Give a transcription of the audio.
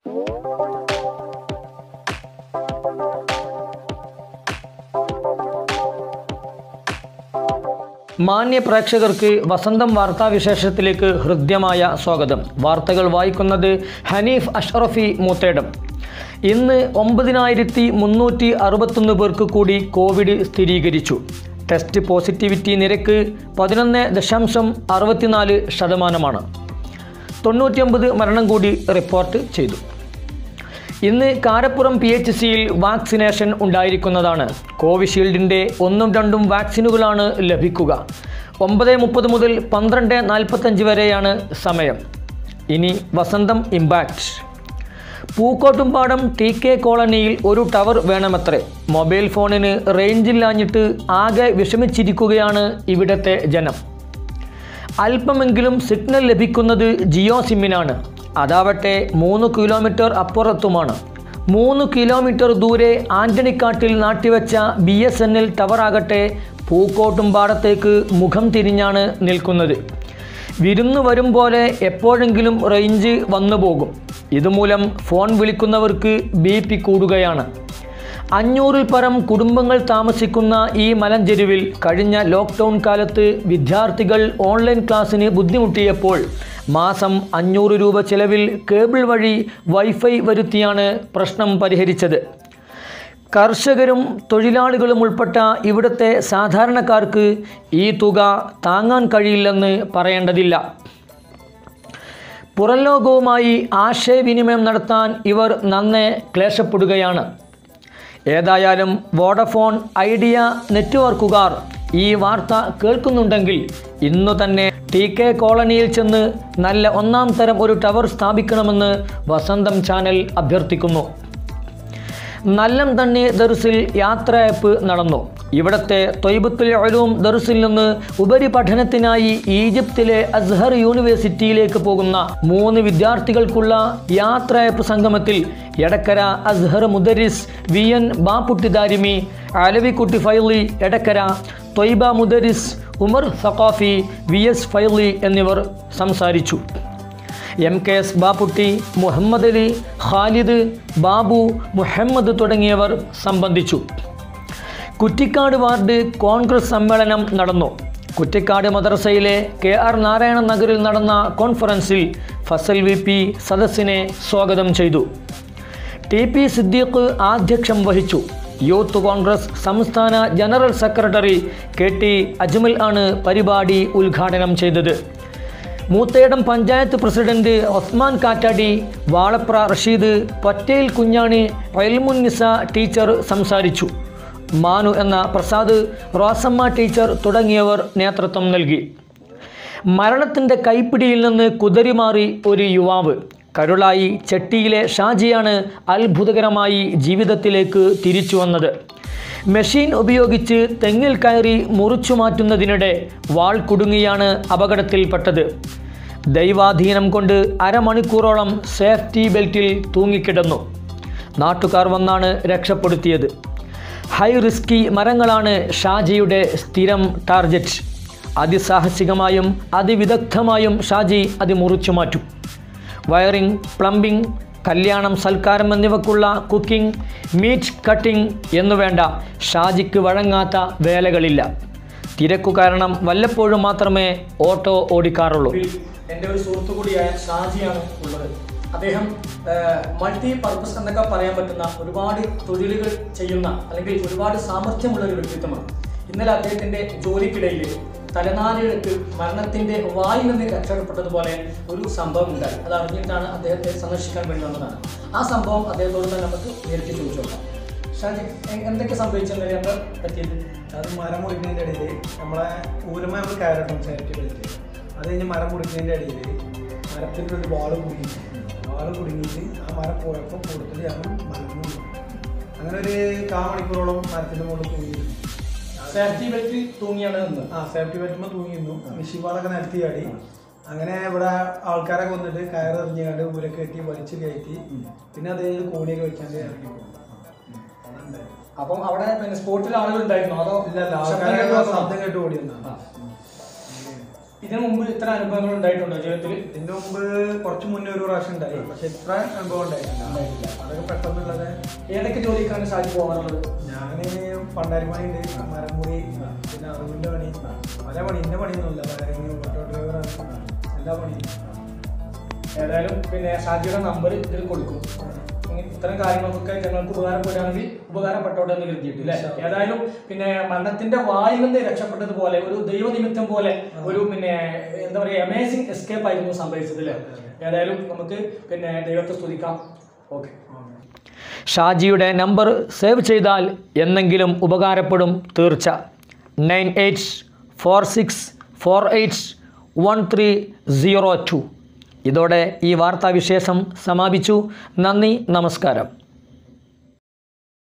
മാന്യ പ്രേക്ഷകർക്ക് വസന്തം വാർത്താവിശേഷത്തിലേക്ക് ഹൃദ്യമായ സ്വാഗതം വാർത്തകൾ വായിക്കുന്നത് ഹനീഫ് അഷ്റഫി മൂത്തേടം ഇന്ന് ഒമ്പതിനായിരത്തി മുന്നൂറ്റി അറുപത്തൊന്ന് പേർക്ക് കൂടി കോവിഡ് സ്ഥിരീകരിച്ചു ടെസ്റ്റ് പോസിറ്റിവിറ്റി നിരക്ക് പതിനൊന്ന് ദശാംശം അറുപത്തിനാല് ശതമാനമാണ് തൊണ്ണൂറ്റിയൊമ്പത് മരണം കൂടി റിപ്പോർട്ട് ചെയ്തു ഇന്ന് കാരപ്പുറം പി എച്ച് സിയിൽ വാക്സിനേഷൻ ഉണ്ടായിരിക്കുന്നതാണ് കോവിഷീൽഡിൻ്റെ ഒന്നും രണ്ടും വാക്സിനുകളാണ് ലഭിക്കുക ഒമ്പത് മുപ്പത് മുതൽ പന്ത്രണ്ട് നാൽപ്പത്തഞ്ച് വരെയാണ് സമയം ഇനി വസന്തം ഇമ്പാക്റ്റ് പൂക്കോട്ടുംപാടം ടി കെ കോളനിയിൽ ഒരു ടവർ വേണമത്രേ മൊബൈൽ ഫോണിന് റേഞ്ചില്ലാഞ്ഞിട്ട് ആകെ വിഷമിച്ചിരിക്കുകയാണ് ഇവിടത്തെ ജനം അല്പമെങ്കിലും സിഗ്നൽ ലഭിക്കുന്നത് ജിയോ സിമ്മിനാണ് അതാവട്ടെ മൂന്ന് കിലോമീറ്റർ അപ്പുറത്തുമാണ് മൂന്ന് കിലോമീറ്റർ ദൂരെ ആന്റണിക്കാട്ടിൽ നാട്ടിവെച്ച ബി എസ് എൻ എൽ ടവറാകട്ടെ പൂക്കോട്ടുംപാടത്തേക്ക് മുഖം തിരിഞ്ഞാണ് നിൽക്കുന്നത് വിരുന്ന് വരും പോലെ എപ്പോഴെങ്കിലും റേഞ്ച് വന്നു പോകും ഇതുമൂലം ഫോൺ വിളിക്കുന്നവർക്ക് ബി പി കൂടുകയാണ് അഞ്ഞൂറിൽ പരം കുടുംബങ്ങൾ താമസിക്കുന്ന ഈ മലഞ്ചെരുവിൽ കഴിഞ്ഞ ലോക്ക്ഡൗൺ കാലത്ത് വിദ്യാർത്ഥികൾ ഓൺലൈൻ ക്ലാസ്സിന് ബുദ്ധിമുട്ടിയപ്പോൾ മാസം അഞ്ഞൂറ് രൂപ ചെലവിൽ കേബിൾ വഴി വൈഫൈ വരുത്തിയാണ് പ്രശ്നം പരിഹരിച്ചത് കർഷകരും തൊഴിലാളികളും ഉൾപ്പെട്ട ഇവിടുത്തെ സാധാരണക്കാർക്ക് ഈ തുക താങ്ങാൻ കഴിയില്ലെന്ന് പറയേണ്ടതില്ല പുറം ലോകവുമായി ആശയവിനിമയം നടത്താൻ ഇവർ നന്നെ ക്ലേശപ്പെടുകയാണ് ഏതായാലും വോഡഫോൺ ഐഡിയ നെറ്റ്വർക്കുകാർ ഈ വാർത്ത കേൾക്കുന്നുണ്ടെങ്കിൽ ഇന്നു തന്നെ ടി കെ കോളനിയിൽ ചെന്ന് നല്ല ഒന്നാം തരം ഒരു ടവർ സ്ഥാപിക്കണമെന്ന് വസന്തം ചാനൽ അഭ്യർത്ഥിക്കുന്നു നല്ലം തന്നെ ദർസിൽ യാത്രയപ്പ് നടന്നു ഇവിടത്തെ തൊയ്ബത്തുൽ ഒലൂം ദർസിൽ നിന്ന് ഉപരിപഠനത്തിനായി ഈജിപ്തിലെ അസ്ഹർ യൂണിവേഴ്സിറ്റിയിലേക്ക് പോകുന്ന മൂന്ന് വിദ്യാർത്ഥികൾക്കുള്ള യാത്രയപ്പ് സംഗമത്തിൽ എടക്കര അസ്ഹർ മുദരിസ് വി എൻ ബാപ്പുട്ടി ദാരിമി അലവിക്കുട്ടി ഫൈലി എടക്കര തൊയ്ബ മുദരിസ് ഉമർ സഖാഫി വി എസ് ഫൈലി എന്നിവർ സംസാരിച്ചു M K S Bapputty Muhammad Ali Khalid Babu Muhammad തുടങ്ങിയവർ സംബന്ധിച്ചു കുറ്റിക്കാട് വാർഡ് കോൺഗ്രസ് സമ്മേളനം നടന്നു കുറ്റിക്കാട് മദ്രസയിലെ കെ ആർ നാരായണ നഗറിൽ നടന്ന കോൺഫറൻസിൽ ഫസൽ വി പി സദസ്സിനെ സ്വാഗതം ചെയ്തു ടി പി സിദ്ദീഖ് ആധ്യക്ഷം വഹിച്ചു യൂത്ത് കോൺഗ്രസ് സംസ്ഥാന general secretary K T Ajmal ആണ് പരിപാടി ഉദ്ഘാടനം ചെയ്തത് മൂത്തേടം പഞ്ചായത്ത് പ്രസിഡന്റ് ഒസ്മാൻ കാറ്റാടി വാളപ്ര റഷീദ് പറ്റേൽ കുഞ്ഞാണി എൽമുന്നിസ ടീച്ചർ സംസാരിച്ചു മാനു എന്ന പ്രസാദ് റോസമ്മ ടീച്ചർ തുടങ്ങിയവർ നേതൃത്വം നൽകി മരണത്തിൻ്റെ കൈപ്പിടിയിൽ നിന്ന് കുതറിമാറി ഒരു യുവാവ് കരുളായി ചെട്ടിയിലെ ഷാജിയാണ് അത്ഭുതകരമായി ജീവിതത്തിലേക്ക് തിരിച്ചു വന്നത് മെഷീൻ ഉപയോഗിച്ച് തെങ്ങിൽ കയറി മുറിച്ചു മാറ്റുന്നതിനിടെ വാൾ കുടുങ്ങിയാണ് അപകടത്തിൽപ്പെട്ടത് ദൈവാധീനം കൊണ്ട് അരമണിക്കൂറോളം സേഫ്റ്റി ബെൽറ്റിൽ തൂങ്ങിക്കിടന്നു നാട്ടുകാർ വന്നാണ് രക്ഷപ്പെടുത്തിയത് ഹൈ റിസ്കി മരങ്ങളാണ് ഷാജിയുടെ സ്ഥിരം ടാർജറ്റ് അതിസാഹസികമായും അതിവിദഗ്ധമായും ഷാജി അത് മുറിച്ചു മാറ്റും വയറിംഗ് പ്ലംബിംഗ് കല്യാണം സൽക്കാരം എന്നിവക്കുള്ള കുക്കിംഗ് മീറ്റ് കട്ടിംഗ് എന്നു വേണ്ട ഷാജിക്ക് വഴങ്ങാത്ത വേലകളില്ല തിരക്കു കാരണം വല്ലപ്പോഴും മാത്രമേ ഓട്ടോ ഓടിക്കാറുള്ളൂ എൻ്റെ ഒരു സുഹൃത്തു കൂടിയായ ഷാജിയാണ് ഉള്ളത് അദ്ദേഹം മൾട്ടി പർപ്പസ് എന്നൊക്കെ പറയാൻ പറ്റുന്ന ഒരുപാട് തൊഴിലുകൾ ചെയ്യുന്ന അല്ലെങ്കിൽ ഒരുപാട് സാമർഥ്യമുള്ള ഒരു വ്യക്തിത്വമാണ് ഇന്നലെ അദ്ദേഹത്തിന്റെ ജോലിക്കിടയിൽ തലനാരിഴക്ക് മരണത്തിന്റെ വായിൽ നിന്ന് രക്ഷപ്പെട്ടതുപോലെ ഒരു സംഭവം ഉണ്ടായി അത് അറിഞ്ഞിട്ടാണ് അദ്ദേഹത്തെ സന്ദർശിക്കാൻ വേണ്ടി വന്നതാണ് ആ സംഭവം അദ്ദേഹത്തോട് തന്നെ നമുക്ക് നേരിട്ട് ചോദിച്ചു നോക്കാം ഷാജി എ- എന്തൊക്കെ സംഭവിച്ചെന്നതിനെ നമ്മൾ പറ്റിയത് അത് മരം മുറിക്കുന്നതിൻ്റെ ഇടയിൽ നമ്മളെ ഊരമ നമ്മൾ കയറണം സേഫ്റ്റി ബെൽറ്റ് അത് കഴിഞ്ഞ് മരം മുറിക്കുന്നതിൻ്റെ ഇടയിൽ മരത്തിൻ്റെ ഒരു വാള് കുടുങ്ങി വാള് കുടുങ്ങിയിട്ട് ആ മരം പോയപ്പോൾ കൂടുതൽ ഞങ്ങൾ മരത്തിന് വീണു. അങ്ങനെ ഒരു കാ മണിക്കൂറോളം മരത്തിൻ്റെ മുകളിൽ തൂങ്ങിയിരുന്നു സേഫ്റ്റി ബെൽറ്റ് തൂങ്ങിയാണ് നിന്നത് ആ സേഫ്റ്റി ബെൽറ്റുമ്പോൾ തൂങ്ങിയിരുന്നു മെഷീൻ വാളൊക്കെ നിരത്തി ചാടി അങ്ങനെ ഇവിടെ ആൾക്കാരൊക്കെ വന്നിട്ട് കയറെറിഞ്ഞാണ്ട് ഊരൊക്കെ കെട്ടി വലിച്ചു കയറ്റി പിന്നെ അത് കഴിഞ്ഞ് കോണിയൊക്കെ വെക്കാണ്ട് ഇറങ്ങി പോകും അതുണ്ടായി. അപ്പം അവിടെ പിന്നെ സ്പോട്ടിൽ ആളുകൾ ഉണ്ടായിരുന്നോ അതോ ഇല്ല ഇല്ല ശബ്ദം ആൾക്കാരൊക്കെ കേട്ടോ? ശബ്ദം കേട്ട് ഓടി വന്നതാണ് ആ. ഇതിനു മുമ്പ് ഇത്ര അനുഭവങ്ങൾ ഉണ്ടായിട്ടുണ്ടോ ജീവിതത്തിൽ ഇതിന് മുമ്പ് കുറച്ച് മുന്നേ ഒരു പ്രാവശ്യം ഉണ്ടായി പക്ഷെ ഇത്ര അനുഭവം ഉണ്ടായിട്ടില്ല അതൊക്കെ പെട്ടെന്നുള്ളത് ഏതൊക്കെ ജോലിക്കാണ് ഷാജി പോകാറുള്ളത് ഞാന് പണ്ടാരി പണിയുണ്ട് മരമുറി പിന്നെ അറിവിന്റെ പണി പല പണി ഇന്ന പണിയൊന്നുമില്ല വയറിങ് ഓട്ടോ ഡ്രൈവറാണ് എല്ലാ പണിയും ഏതായാലും പിന്നെ ഷാജിയുടെ നമ്പർ ഇതിൽ കൊടുക്കും ഇങ്ങനെ ഇത്തരം കാര്യങ്ങൾക്കൊക്കെ ജനങ്ങൾക്ക് ഉപകാരപ്പെടുകയാണെങ്കിൽ ഉപകാരപ്പെട്ടോട്ടെ എന്ന് കരുതിയിട്ട് അല്ലേ ഏതായാലും പിന്നെ മരണത്തിന്റെ വായിൽ നിന്ന് രക്ഷപ്പെട്ടതുപോലെ ഒരു ദൈവനിമിത്തം പോലെ ഒരു പിന്നെ എന്താ പറയുക അമേസിംഗ് എസ്കേപ്പ് ആയിരുന്നു സംഭവിച്ചത് അല്ലേ ഏതായാലും നമുക്ക് പിന്നെ ദൈവത്തെ സ്തുതിക്കാം ഓക്കെ ഷാജിയുടെ നമ്പർ സേവ് ചെയ്താൽ എന്നെങ്കിലും ഉപകാരപ്പെടും തീർച്ച nine eight four six four eight one three zero two ഇതോടെ ഈ വാർത്താവിശേഷം സമാപിച്ചു നന്ദി നമസ്കാരം